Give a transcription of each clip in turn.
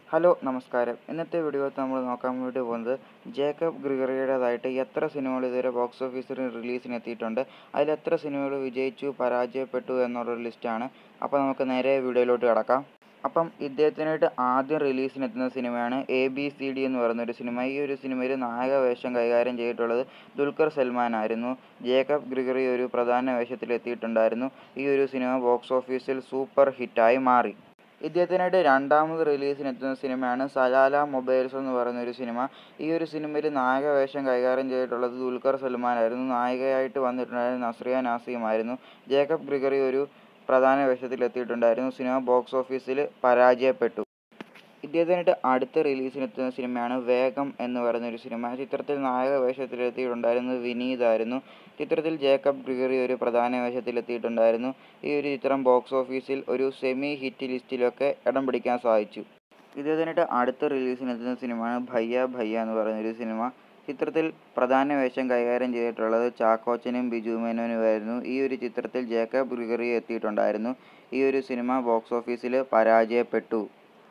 hello നമസ്കാരം ഇന്നത്തെ വീഡിയോയിൽ നമ്മൾ നോക്കാൻ വേണ്ടി പോകുന്നത് ജേക്കബ് ഗ്രിഗറിയുടേതായിട്ട് എത്ര സിനിമകൾ ഇതുവരെ ബോക്സ് ഓഫീസിൽ റിലീസിന് എത്തിയിട്ടുണ്ട് അതിൽ എത്ര സിനിമകൾ വിജയിച്ചു പരാജയപ്പെട്ടു എന്നുള്ളൊരു ലിസ്റ്റാണ് അപ്പോൾ നമുക്ക് നേരെ വീഡിയോയിലോട്ട് കിടക്കാം അപ്പം ഇദ്ദേഹത്തിനായിട്ട് ആദ്യം റിലീസിനെത്തുന്ന സിനിമയാണ് എ ബി സി ഡി എന്ന് പറയുന്നൊരു സിനിമ ഈ ഒരു സിനിമയിൽ നായക വേഷം കൈകാര്യം ചെയ്തിട്ടുള്ളത് ദുൽഖർ സൽമാൻ ആയിരുന്നു ജേക്കബ് ഗ്രിഗറി ഒരു പ്രധാന വേഷത്തിൽ എത്തിയിട്ടുണ്ടായിരുന്നു ഈ ഒരു സിനിമ ബോക്സ് ഓഫീസിൽ സൂപ്പർ ഹിറ്റായി മാറി ഇദ്ദേഹത്തിനായിട്ട് രണ്ടാമത് റിലീസിനെത്തുന്ന സിനിമയാണ് സലാല മൊബൈൽസ് എന്ന് പറയുന്ന ഒരു സിനിമ ഈ ഒരു സിനിമയിൽ നായക വേഷം കൈകാര്യം ചെയ്തിട്ടുള്ളത് ദുൽഖർ സൽമാൻ ആയിരുന്നു നായികയായിട്ട് വന്നിട്ടുണ്ടായിരുന്നത് നസ്രിയ നാസിം ആയിരുന്നു ജേക്കബ് ഗ്രിഗറി ഒരു പ്രധാന വേഷത്തിൽ എത്തിയിട്ടുണ്ടായിരുന്നു സിനിമ ബോക്സ് ഓഫീസിൽ പരാജയപ്പെട്ടു ഇദ്ദേഹത്തിനായിട്ട് അടുത്ത റിലീസിനെത്തുന്ന സിനിമയാണ് വേഗം എന്ന് പറയുന്ന ഒരു സിനിമ ചിത്രത്തിൽ നായക വേഷത്തിലെത്തിയിട്ടുണ്ടായിരുന്നത് വിനീതായിരുന്നു ചിത്രത്തിൽ ജേക്കബ് ഗ്രിഗറി ഒരു പ്രധാന വേഷത്തിലെത്തിയിട്ടുണ്ടായിരുന്നു ഈ ഒരു ചിത്രം ബോക്സ് ഓഫീസിൽ ഒരു സെമി ഹിറ്റ് ലിസ്റ്റിലൊക്കെ ഇടം പിടിക്കാൻ സാധിച്ചു ഇദ്ദേഹത്തിനായിട്ട് അടുത്ത റിലീസിനെത്തുന്ന സിനിമയാണ് ഭയ്യ ഭയ്യ എന്ന് പറയുന്ന ഒരു സിനിമ ചിത്രത്തിൽ പ്രധാന വേഷം കൈകാര്യം ചെയ്തിട്ടുള്ളത് ചാക്കോച്ചനും ബിജു മേനോനുമായിരുന്നു ഈ ഒരു ചിത്രത്തിൽ ജേക്കബ് ഗ്രിഗറി എത്തിയിട്ടുണ്ടായിരുന്നു ഈ ഒരു സിനിമ ബോക്സ് ഓഫീസിൽ പരാജയപ്പെട്ടു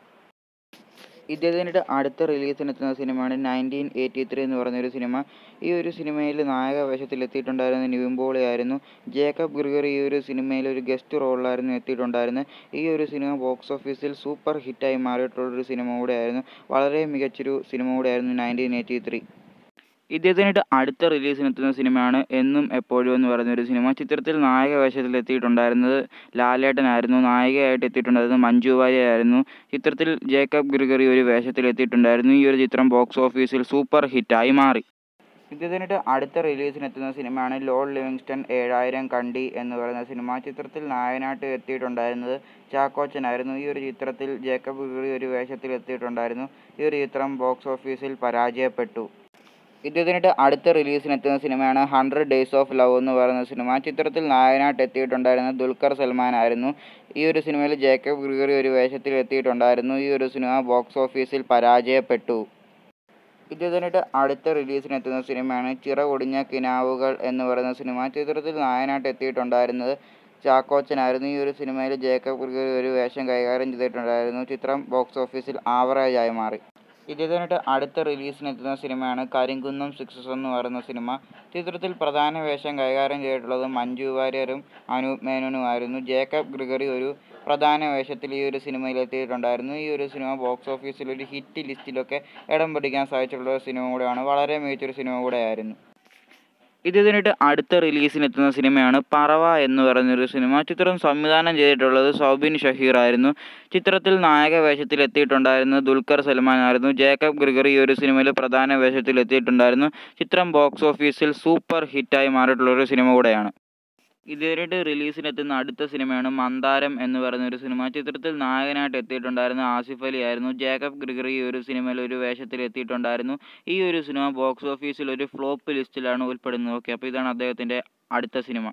ഇദ്ദേഹത്തിൻ്റെ അടുത്ത റിലീസിനെത്തുന്ന സിനിമയാണ് നയൻറ്റീൻ എയ്റ്റി ത്രീ എന്ന് പറയുന്നൊരു സിനിമ ഈ ഒരു സിനിമയിൽ നായക വേഷത്തിൽ എത്തിയിട്ടുണ്ടായിരുന്ന നിവിൻ പോളി ആയിരുന്നു ജേക്കബ് ഗ്രിഗറി ഈ ഒരു സിനിമയിൽ ഒരു ഗസ്റ്റ് റോളിലായിരുന്നു എത്തിയിട്ടുണ്ടായിരുന്നത് ഈ ഒരു സിനിമ ബോക്സ് ഓഫീസിൽ സൂപ്പർ ഹിറ്റായി മാറിയിട്ടുള്ളൊരു സിനിമ കൂടെയായിരുന്നു വളരെ മികച്ചൊരു സിനിമ കൂടെയായിരുന്നു നയൻറ്റീൻ എയ്റ്റി ത്രീ ഇദ്ദേഹത്തിനായിട്ട് അടുത്ത റിലീസിനെത്തുന്ന സിനിമയാണ് എന്നും എപ്പോഴും എന്ന് പറയുന്ന ഒരു സിനിമ ചിത്രത്തിൽ നായക വേഷത്തിൽ എത്തിയിട്ടുണ്ടായിരുന്നത് ലാലേട്ടനായിരുന്നു നായികയായിട്ട് എത്തിയിട്ടുണ്ടായിരുന്നത് മഞ്ജു വാര്യരായിരുന്നു ചിത്രത്തിൽ ജേക്കബ് ഗ്രിഗറി ഒരു വേഷത്തിൽ എത്തിയിട്ടുണ്ടായിരുന്നു ഈ ഒരു ചിത്രം ബോക്സ് ഓഫീസിൽ സൂപ്പർ ഹിറ്റായി മാറി ഇദ്ദേഹത്തിനായിട്ട് അടുത്ത റിലീസിനെത്തുന്ന സിനിമയാണ് ലോർഡ് ലിവിങ്സ്റ്റൺ ഏഴായിരം കണ്ടി എന്ന് പറയുന്ന സിനിമ ചിത്രത്തിൽ നായകനായിട്ട് എത്തിയിട്ടുണ്ടായിരുന്നത് ചാക്കോച്ചനായിരുന്നു ഈ ഒരു ചിത്രത്തിൽ ജേക്കബ് ഗ്രിഗറി ഒരു വേഷത്തിൽ എത്തിയിട്ടുണ്ടായിരുന്നു ഈ ഒരു ചിത്രം ബോക്സ് ഓഫീസിൽ പരാജയപ്പെട്ടു ഇദ്ദേഹത്തിനായിട്ട് അടുത്ത റിലീസിനെത്തുന്ന സിനിമയാണ് ഹൺഡ്രഡ് ഡേയ്സ് ഓഫ് ലവ് എന്ന് പറയുന്ന സിനിമ ചിത്രത്തിൽ നായകനായിട്ട് എത്തിയിട്ടുണ്ടായിരുന്നത് ദുൽഖർ സൽമാൻ ആയിരുന്നു ഈ ഒരു സിനിമയിൽ ജേക്കബ് ഗ്രിഗറി ഒരു വേഷത്തിൽ എത്തിയിട്ടുണ്ടായിരുന്നു ഈ ഒരു സിനിമ ബോക്സ് ഓഫീസിൽ പരാജയപ്പെട്ടു ഇദ്ദേഹത്തിനായിട്ട് അടുത്ത റിലീസിനെത്തുന്ന സിനിമയാണ് ചിറകൊടിഞ്ഞ കിനാവുകൾ എന്ന് പറയുന്ന സിനിമ ചിത്രത്തിൽ നായകനായിട്ട് എത്തിയിട്ടുണ്ടായിരുന്നത് ചാക്കോച്ചനായിരുന്നു ഈ ഒരു സിനിമയിൽ ജേക്കബ് ഗ്രിഗറി ഒരു വേഷം കൈകാര്യം ചെയ്തിട്ടുണ്ടായിരുന്നു ചിത്രം ബോക്സ് ഓഫീസിൽ ആവറേജായി മാറി ഇദ്ദേഹത്തിനായിട്ട് അടുത്ത റിലീസിനെത്തുന്ന സിനിമയാണ് കരിങ്കുന്നം സിക്സസ് എന്ന് പറയുന്ന സിനിമ ചിത്രത്തിൽ പ്രധാന വേഷം കൈകാര്യം ചെയ്തിട്ടുള്ളത് മഞ്ജു വാര്യരും അനൂപ് മേനോനുമായിരുന്നു ജേക്കബ് ഗ്രിഗറി ഒരു പ്രധാന വേഷത്തിൽ ഈ ഒരു സിനിമയിൽ എത്തിയിട്ടുണ്ടായിരുന്നു ഈ ഒരു സിനിമ ബോക്സ് ഓഫീസിൽ ഒരു ഹിറ്റ് ലിസ്റ്റിലൊക്കെ ഇടം പിടിക്കാൻ സാധിച്ചിട്ടുള്ള ഒരു സിനിമ കൂടെയാണ് വളരെ മികച്ചൊരു സിനിമ കൂടെയായിരുന്നു ഇദ്ദേഹത്തിനായിട്ട് അടുത്ത റിലീസിനെത്തുന്ന സിനിമയാണ് പറവ എന്ന് പറയുന്നൊരു സിനിമ ചിത്രം സംവിധാനം ചെയ്തിട്ടുള്ളത് സൗബിൻ ഷഹീർ ആയിരുന്നു ചിത്രത്തിൽ നായക വേഷത്തിൽ എത്തിയിട്ടുണ്ടായിരുന്നത് ദുൽഖർ സൽമാൻ ആയിരുന്നു ജേക്കബ് ഗ്രിഗറി ഈ ഒരു സിനിമയിൽ പ്രധാന വേഷത്തിൽ എത്തിയിട്ടുണ്ടായിരുന്നു ചിത്രം ബോക്സ് ഓഫീസിൽ സൂപ്പർ ഹിറ്റായി മാറിയിട്ടുള്ള ഒരു സിനിമ കൂടെയാണ് ഇതിനായിട്ട് റിലീസിനെത്തുന്ന അടുത്ത സിനിമയാണ് മന്ദാരം എന്ന് പറയുന്ന ഒരു സിനിമ ചിത്രത്തിൽ നായകനായിട്ട് എത്തിയിട്ടുണ്ടായിരുന്ന ആസിഫ് അലി ആയിരുന്നു ജേക്കബ് ഗ്രിഗറി ഈ ഒരു സിനിമയിൽ ഒരു വേഷത്തിൽ എത്തിയിട്ടുണ്ടായിരുന്നു ഈ ഒരു സിനിമ ബോക്സ് ഓഫീസിൽ ഒരു ഫ്ലോപ്പ് ലിസ്റ്റിലാണ് ഉൾപ്പെടുന്നത് ഓക്കെ അപ്പോൾ ഇതാണ് അദ്ദേഹത്തിൻ്റെ അടുത്ത സിനിമ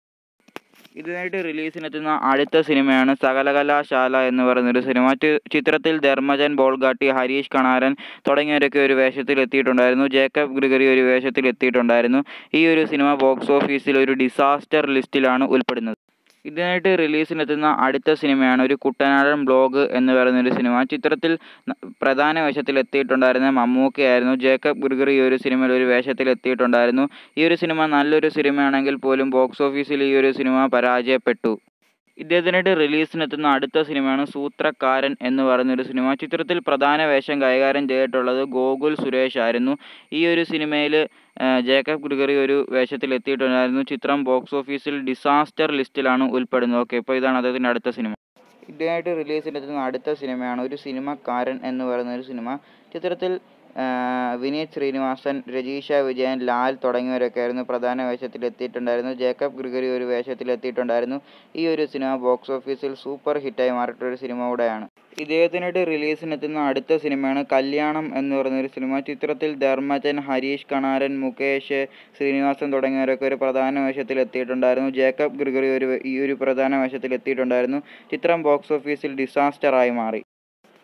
ഇതിനായിട്ട് റിലീസിനെത്തുന്ന അടുത്ത സിനിമയാണ് സകലകലാശാല എന്ന് പറയുന്നൊരു സിനിമ ചിത്രത്തിൽ ധർമ്മജൻ ബോൾഗാട്ടി ഹരീഷ് കണാരൻ തുടങ്ങിയവരൊക്കെ ഒരു വേഷത്തിൽ എത്തിയിട്ടുണ്ടായിരുന്നു ജേക്കബ് ഗ്രിഗറി ഒരു വേഷത്തിൽ എത്തിയിട്ടുണ്ടായിരുന്നു ഈ ഒരു സിനിമ ബോക്സ് ഓഫീസിൽ ഒരു ഡിസാസ്റ്റർ ലിസ്റ്റിലാണ് ഉൾപ്പെടുന്നത് ഇതിനായിട്ട് റിലീസിനെത്തുന്ന അടുത്ത സിനിമയാണ് ഒരു കുട്ടനാടൻ ബ്ലോഗ് എന്ന് പറയുന്നൊരു സിനിമ ചിത്രത്തിൽ പ്രധാന വേഷത്തിൽ എത്തിയിട്ടുണ്ടായിരുന്ന മമ്മൂക്കയായിരുന്നു ജേക്കബ് ഗ്രിഗറി ഈ ഒരു സിനിമയിൽ ഒരു വേഷത്തിൽ എത്തിയിട്ടുണ്ടായിരുന്നു ഈ ഒരു സിനിമ നല്ലൊരു സിനിമയാണെങ്കിൽ പോലും ബോക്സ് ഓഫീസിൽ ഈ ഒരു സിനിമ പരാജയപ്പെട്ടു ഇദ്ദേഹത്തിനായിട്ട് റിലീസിനെത്തുന്ന അടുത്ത സിനിമയാണ് സൂത്രക്കാരൻ എന്ന് പറയുന്നൊരു സിനിമ ചിത്രത്തിൽ പ്രധാന വേഷം കൈകാര്യം ചെയ്തിട്ടുള്ളത് ഗോകുൽ സുരേഷ് ആയിരുന്നു ഈ ഒരു സിനിമയിൽ ജേക്കബ് ഗ്രിഗറി ഒരു വേഷത്തിൽ എത്തിയിട്ടുണ്ടായിരുന്നു ചിത്രം ബോക്സ് ഓഫീസിൽ ഡിസാസ്റ്റർ ലിസ്റ്റിലാണ് ഉൾപ്പെടുന്നത് ഓക്കെ ഇപ്പോൾ ഇതാണ് അദ്ദേഹത്തിൻ്റെ അടുത്ത സിനിമ ഇദ്ദേഹമായിട്ട് റിലീസിനെത്തുന്ന അടുത്ത സിനിമയാണ് ഒരു സിനിമക്കാരൻ എന്ന് പറയുന്ന ഒരു സിനിമ ചിത്രത്തിൽ വിനീത് ശ്രീനിവാസൻ രജീഷ വിജയൻ ലാൽ തുടങ്ങിയവരൊക്കെ ആയിരുന്നു പ്രധാന വേഷത്തിൽ എത്തിയിട്ടുണ്ടായിരുന്നു ജേക്കബ് ഗ്രിഗറി ഒരു വേഷത്തിൽ എത്തിയിട്ടുണ്ടായിരുന്നു ഈ ഒരു സിനിമ ബോക്സ് ഓഫീസിൽ സൂപ്പർ ഹിറ്റായി മാറിയിട്ടൊരു സിനിമ കൂടെയാണ് ഇദ്ദേഹത്തിനായിട്ട് റിലീസിനെത്തുന്ന അടുത്ത സിനിമയാണ് കല്യാണം എന്ന് പറയുന്നൊരു സിനിമ ചിത്രത്തിൽ ധർമ്മജൻ ഹരീഷ് കണാരൻ മുകേഷ് ശ്രീനിവാസൻ തുടങ്ങിയവരൊക്കെ ഒരു പ്രധാന വേഷത്തിൽ എത്തിയിട്ടുണ്ടായിരുന്നു ജേക്കബ് ഗ്രിഗറി ഒരു ഈ ഒരു പ്രധാന വേഷത്തിൽ എത്തിയിട്ടുണ്ടായിരുന്നു ചിത്രം ബോക്സ് ഓഫീസിൽ ഡിസാസ്റ്ററായി മാറി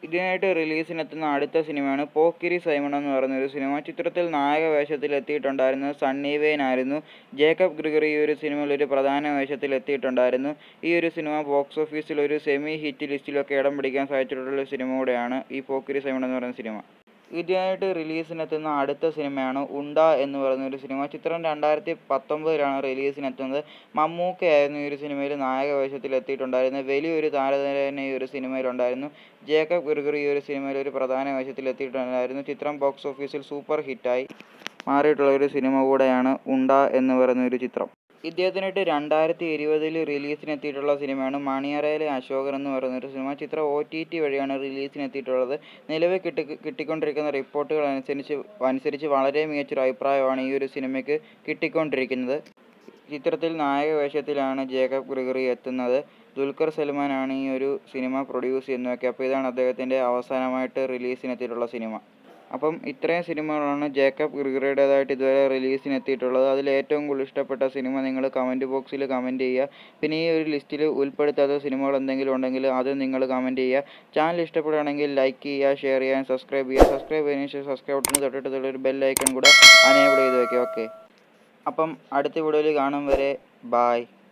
ഇതിനായിട്ട് റിലീസിനെത്തുന്ന അടുത്ത സിനിമയാണ് പോക്കിരി സൈമൺ എന്ന് പറയുന്ന ഒരു സിനിമ ചിത്രത്തിൽ നായക വേഷത്തിൽ എത്തിയിട്ടുണ്ടായിരുന്നത് സണ്ണി വെയിൻ ആയിരുന്നു ജേക്കബ് ഗ്രിഗറി ഈ ഒരു സിനിമയിൽ ഒരു പ്രധാന വേഷത്തിൽ എത്തിയിട്ടുണ്ടായിരുന്നു ഈ ഒരു സിനിമ ബോക്സ് ഓഫീസിൽ ഒരു സെമി ഹിറ്റ് ലിസ്റ്റിലൊക്കെ ഇടം പിടിക്കാൻ സാധിച്ചിട്ടുള്ള ഒരു സിനിമ കൂടെയാണ് ഈ പോക്കിരി സൈമൺ എന്ന് പറയുന്ന സിനിമ ഇതിനായിട്ട് റിലീസിനെത്തുന്ന അടുത്ത സിനിമയാണ് ഉണ്ട എന്ന് പറയുന്ന ഒരു സിനിമ ചിത്രം രണ്ടായിരത്തി പത്തൊമ്പതിലാണ് റിലീസിനെത്തുന്നത് മമ്മൂക്കയായിരുന്നു ഈ ഒരു സിനിമയിൽ നായക വേഷത്തിൽ എത്തിയിട്ടുണ്ടായിരുന്നത് വലിയൊരു താരനിര തന്നെ ഈ ഒരു സിനിമയിലുണ്ടായിരുന്നു ജേക്കബ് ഗിർഗർ ഈ ഒരു സിനിമയിൽ ഒരു പ്രധാന വേഷത്തിൽ എത്തിയിട്ടുണ്ടായിരുന്നു ചിത്രം ബോക്സ് ഓഫീസിൽ സൂപ്പർ ഹിറ്റായി മാറിയിട്ടുള്ള ഒരു സിനിമ കൂടെയാണ് ഉണ്ട എന്ന് പറയുന്ന ഒരു ചിത്രം ഇദ്ദേഹത്തിനായിട്ട് രണ്ടായിരത്തി ഇരുപതിൽ റിലീസിനെത്തിയിട്ടുള്ള സിനിമയാണ് മണിയറയിലെ അശോകൻ എന്ന് പറയുന്ന ഒരു സിനിമ ചിത്രം ഒ ടി ടി വഴിയാണ് റിലീസിനെത്തിയിട്ടുള്ളത് നിലവിൽ കിട്ടി കിട്ടിക്കൊണ്ടിരിക്കുന്ന റിപ്പോർട്ടുകൾ അനുസരിച്ച് അനുസരിച്ച് വളരെ മികച്ചൊരു അഭിപ്രായമാണ് ഈ ഒരു സിനിമയ്ക്ക് കിട്ടിക്കൊണ്ടിരിക്കുന്നത് ചിത്രത്തിൽ നായക വേഷത്തിലാണ് ജേക്കബ് ഗ്രിഗറി എത്തുന്നത് ദുൽഖർ സൽമാനാണ് ഈ ഒരു സിനിമ പ്രൊഡ്യൂസ് ചെയ്യുന്നതൊക്കെ അപ്പോൾ ഇതാണ് അദ്ദേഹത്തിൻ്റെ അവസാനമായിട്ട് റിലീസിനെത്തിയിട്ടുള്ള സിനിമ അപ്പം ഇത്രയും സിനിമകളാണ് ജേക്കബ് ഗ്രിഗറിയുടേതായിട്ട് ഇതുവരെ റിലീസിന് എത്തിയിട്ടുള്ളത് അതിൽ ഏറ്റവും കൂടുതൽ ഇഷ്ടപ്പെട്ട സിനിമ നിങ്ങൾ കമൻറ്റ് ബോക്സിൽ കമൻറ്റ് ചെയ്യുക പിന്നെ ഈ ഒരു ലിസ്റ്റിൽ ഉൾപ്പെടുത്താത്ത സിനിമകൾ എന്തെങ്കിലും ഉണ്ടെങ്കിൽ അത് നിങ്ങൾ കമൻറ്റ് ചെയ്യുക ചാനൽ ഇഷ്ടപ്പെടുകയാണെങ്കിൽ ലൈക്ക് ചെയ്യുക ഷെയർ ചെയ്യാൻ സബ്സ്ക്രൈബ് ചെയ്യുക സബ്സ്ക്രൈബ് ചെയ്തതിനു ശേഷം സബ്സ്ക്രൈബ് ബട്ടന് തൊട്ടിട്ടുള്ള ഒരു ബെൽ ഐക്കൺ കൂടെ അനേബിൾ ചെയ്ത് വയ്ക്കുക ഓക്കെ അപ്പം അടുത്ത വീഡിയോയിൽ കാണും വരെ ബായ്